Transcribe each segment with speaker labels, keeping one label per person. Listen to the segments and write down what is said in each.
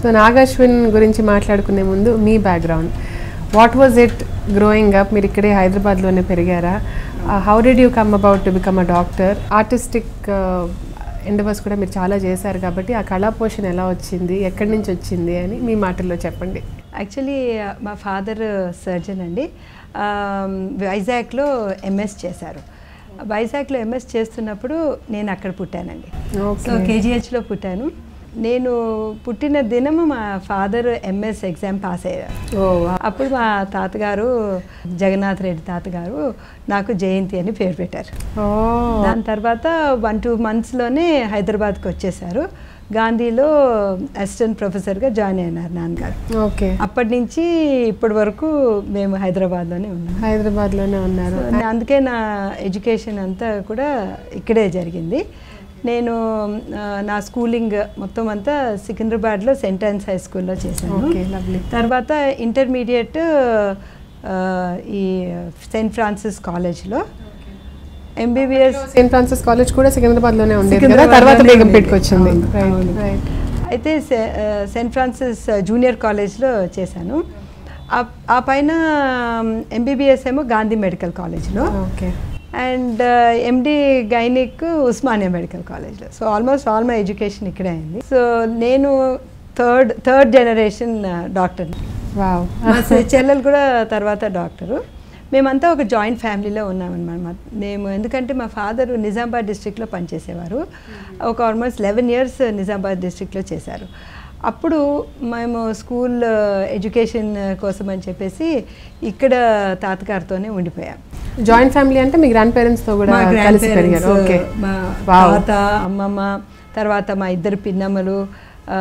Speaker 1: So Nag Ashwin గురించి మాట్లాడుకునే ముందు మీ background what was it growing up మీరు ఇక్కడే హైదరాబాద్లోనే పెరిగారా how did you come about to become a doctor artistic endeavours కూడా మీరు చాలా చేశారు కాబట్టి ఆ కళా పోషణ ఎలా వచ్చింది ఎక్కడి నుంచి వచ్చింది అని మీ మాటల్లో చెప్పండి
Speaker 2: యాక్చువల్లీ మా ఫాదర్ సర్జన్ అండి ఆ, వైజాగ్లో ఎంఎస్ చేశారు వైజాగ్లో ఎంఎస్ చేస్తున్నప్పుడు నేను అక్కడ పుట్టానండి సో
Speaker 1: ఓకే
Speaker 2: కేజీహెచ్లో పుట్టాను నేను పుట్టిన దినము మా ఫాదర్ ఎంఎస్ ఎగ్జామ్ పాస్ అయ్యారు
Speaker 1: ఓ
Speaker 2: అప్పుడు మా తాతగారు జగన్నాథ్ రెడ్డి తాతగారు నాకు జయంతి అని పేరు పెట్టారు
Speaker 1: ఓ
Speaker 2: దాని తర్వాత వన్ టూ మంత్స్లోనే హైదరాబాద్కి వచ్చేసారు గాంధీలో అసిస్టెంట్ ప్రొఫెసర్గా జాయిన్ అయినారు నాన్నగారు
Speaker 1: ఓకే
Speaker 2: అప్పటి నుంచి ఇప్పటి వరకు మేము హైదరాబాద్లోనే ఉన్నాం
Speaker 1: హైదరాబాద్లోనే ఉన్నారు
Speaker 2: సో నా- అందుకే నా ఎడ్యుకేషన్ అంతా కూడా ఇక్కడే జరిగింది నేను ఆ, నా స్కూలింగ్ మొత్తం అంతా సికింద్రాబాద్లో సెంట్ ఆన్స్ హై స్కూల్లో చేశాను
Speaker 1: ఓకే లవ్లీ
Speaker 2: తర్వాత ఇంటర్మీడియట్ ఆ, ఈ సెయింట్ ఫ్రాన్సిస్ కాలేజ్లో ఎంబీబీఎస్
Speaker 1: సెయింట్ ఫ్రాన్సిస్ కాలేజ్ కూడా సికింద్రాబాద్లోనే ఉండేది కదా
Speaker 2: సికింద్రాబాద్లోనే
Speaker 1: తర్వాత
Speaker 2: ఉండేది.
Speaker 1: బేగంపేటకి వచ్చింది
Speaker 2: అవును,
Speaker 1: రైట్
Speaker 2: అవును.
Speaker 1: రైట్
Speaker 2: అయితే సె- ఆ, సెయింట్ ఫ్రాన్సిస్ జూనియర్ కాలేజ్లో చేశాను ఆ- ఆ పైన ఎంబీబీఎస్ ఏమో గాంధీ మెడికల్ కాలేజ్లో
Speaker 1: okay
Speaker 2: and MD gynaec Osmania medical కాలేజ్లో so almost all my education ఇక్కడే అయింది సో నేను third third generation doctor
Speaker 1: wow
Speaker 2: మా చె- చెల్లెలు కూడా తర్వాత డాక్టరు మేమంతా ఒక జాయింట్ ఫ్యామిలీలో ఉన్నామన్నమాట మేము ఎందుకంటే మా ఫాదర్ నిజామాబాద్ డిస్ట్రిక్ట్లో పనిచేసేవారు ఒక ఆల్మోస్ట్ లెవెన్ ఇయర్స్ నిజామాబాద్ డిస్ట్రిక్ట్లో చేశారు అప్పుడు మేము స్కూల్ ఎడ్యుకేషన్ కోసం అని చెప్పేసి ఇక్కడ తాతగారితోనే ఉండిపోయాం
Speaker 1: జాయింట్ ఫ్యామిలీ అంటే మీ గ్రాండ్ పేరెంట్స్ తో కూడా
Speaker 2: మా
Speaker 1: కలిసి
Speaker 2: grandparents,
Speaker 1: పెరిగారు ఓకే
Speaker 2: మా
Speaker 1: Wow.
Speaker 2: తాత అమ్మమ్మ తర్వాత మా ఇద్దరు పిన్నమ్మలు ఆ,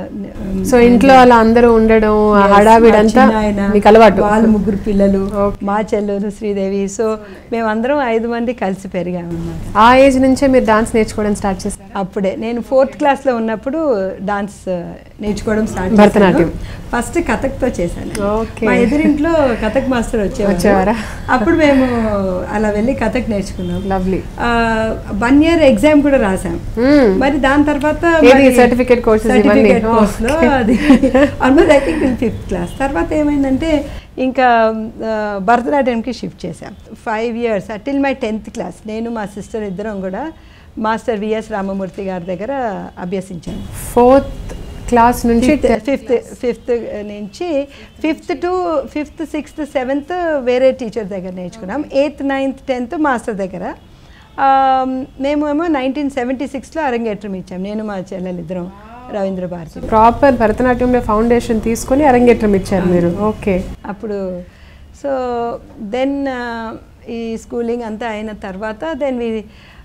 Speaker 1: సో ఇంట్లో అలా అందరూ ఉండడం ఆ
Speaker 2: Yes,
Speaker 1: హడావిడంతా
Speaker 2: మా చిన్నాయన,
Speaker 1: మీకు అలవాటు
Speaker 2: వాళ్ళ ముగ్గురు పిల్లలు
Speaker 1: Okay.
Speaker 2: మా చెల్లెలు శ్రీదేవి సో మేమందరం ఐదు మంది కలిసి పెరిగాము అన్నమాట
Speaker 1: ఆ ఏజ్ నుంచే మీరు డాన్స్ నేర్చుకోవడం స్టార్ట్ చేశారు
Speaker 2: అప్పుడే నేను ఫోర్త్ క్లాస్ లో ఉన్నప్పుడు డాన్స్ నేర్చుకోవడం స్టార్ట్
Speaker 1: భరతనాట్యం.
Speaker 2: ఫస్ట్ కథక్తో చేశాను
Speaker 1: Okay.
Speaker 2: మా ఎదురింట్లో కథక్ మాస్టర్
Speaker 1: వచ్చేవారా?
Speaker 2: వచ్చేవారు అప్పుడు మేము అలా వెళ్ళి కథక్ నేర్చుకున్నాం
Speaker 1: లవ్లీ
Speaker 2: వన్ ఇయర్ ఎగ్జామ్ కూడా రాసాం మరి దాని తర్వాత
Speaker 1: ఏది certificate courses ఇవన్నీ?
Speaker 2: సర్టిఫికేట్ కోర్స్ లో
Speaker 1: Okay.
Speaker 2: అది almost I think fifth class తర్వాత ఏమైందంటే ఇంకా ఆ, భరతనాట్యంకి షిఫ్ట్ చేశాం five years until my tenth class నేను మా సిస్టర్ ఇద్దరం కూడా మాస్టర్ విఎస్ రామమూర్తి గారి దగ్గర అభ్యసించాను
Speaker 1: ఫోర్త్ క్లాస్ నుంచి
Speaker 2: ఫిఫ్త్ ఫిఫ్త్ నుంచి fifth to fifth sixth seventh వేరే టీచర్ దగ్గర నేర్చుకున్నాం ఎయిత్ నైన్త్ టెన్త్ మాస్టర్ దగ్గర ఆ, మేమేమో నైన్టీన్ సెవెంటీ సిక్స్లో అరంగేట్రం ఇచ్చాం నేను మా చెల్లెలు ఇద్దరం రవీంద్ర భారతి
Speaker 1: ప్రాపర్ భరతనాట్యంలో ఫౌండేషన్ తీసుకొని అరంగేట్రం ఇచ్చారు మీరు ఓకే
Speaker 2: అప్పుడు సో దెన్ ఈ స్కూలింగ్ అంతా అయిన తర్వాత దెన్ వి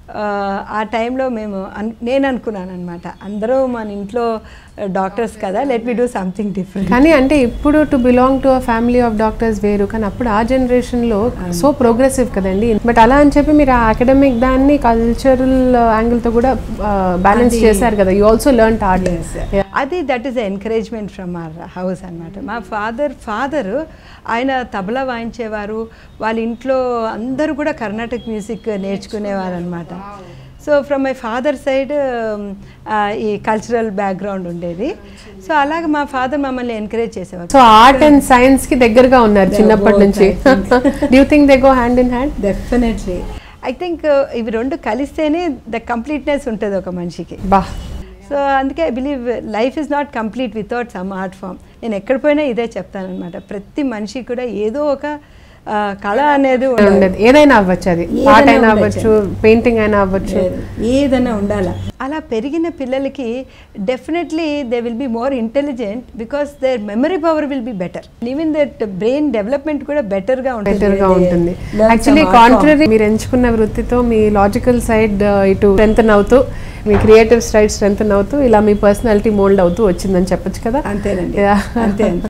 Speaker 2: ఆ టైంలో మేము అన్ నేను అనుకున్నాను అనమాట అందరూ మన ఇంట్లో డాక్టర్స్ కదా let me do something different
Speaker 1: కానీ అంటే ఇప్పుడు to belong to a family of doctors వేరు కానీ అప్పుడు ఆ జనరేషన్ లో సో ప్రోగ్రెసివ్ కదండి బట్ అలా అని చెప్పి మీరు ఆ అకాడమిక్ దాన్ని కల్చరల్ యాంగిల్ తో కూడా బ్యాలెన్స్
Speaker 2: అది-
Speaker 1: చేశారు కదా యూ ఆల్సో లెర్న్ ఆర్ట్
Speaker 2: అది that is encouragement from our house అనమాట మా ఫాదర్ ఫాదర్ ఆయన తబలా వాయించేవారు వాళ్ళ ఇంట్లో అందరూ కూడా కర్ణాటక మ్యూజిక్ నేర్చుకునేవారు అనమాట so from my father side ఈ కల్చరల్ బ్యాక్గ్రౌండ్ ఉండేది సో అలాగే మా ఫాదర్ మమ్మల్ని ఎంకరేజ్ చేసేవారు
Speaker 1: సో ఆర్ట్ అండ్ సైన్స్ కి దగ్గరగా ఉన్నారు
Speaker 2: They
Speaker 1: చిన్నప్పటి
Speaker 2: both,
Speaker 1: నుంచి
Speaker 2: I think.
Speaker 1: Do think they go hand in hand
Speaker 2: definitely I think ఇవి రెండు కలిస్తేనే ద కంప్లీట్నెస్ ఉంటుంది ఒక మనిషికి
Speaker 1: బా
Speaker 2: సో అందుకే I believe life is not complete without some art form నేను ఎక్కడ పోయినా ఇదే చెప్తానమాట ప్రతి మనిషి కూడా ఏదో ఒక ఆ, కళ అనేది ఉండాలి.
Speaker 1: ఉండదు ఏదైనా అవ్వచ్చు అది
Speaker 2: ఏదైనా
Speaker 1: ఆర్ట్ అయినా
Speaker 2: ఉండొచ్చు.
Speaker 1: అవ్వచ్చు పెయింటింగ్ అయినా అవ్వచ్చు
Speaker 2: ఏదైనా ఉండాలి అలా పెరిగిన పిల్లలకి definitely they will be more intelligent because their memory power will be better even that brain development కూడా బెటర్ గా ఉంటుంది
Speaker 1: బెటర్ గా
Speaker 2: They
Speaker 1: ఉంటుంది
Speaker 2: learn
Speaker 1: actually
Speaker 2: some art form.
Speaker 1: Contrary మీరు ఎంచుకున్న వృత్తితో మీ లాజికల్ సైడ్ ఇటు స్ట్రెంగ్ అవుతూ మీ క్రియేటివ్ సైడ్ స్ట్రెంగ్ అవుతూ ఇలా మీ పర్సనాలిటీ మోల్డ్ అవుతూ వచ్చిందని చెప్పొచ్చు కదా
Speaker 2: అంతేనండి
Speaker 1: Yeah.
Speaker 2: అంతే అంతే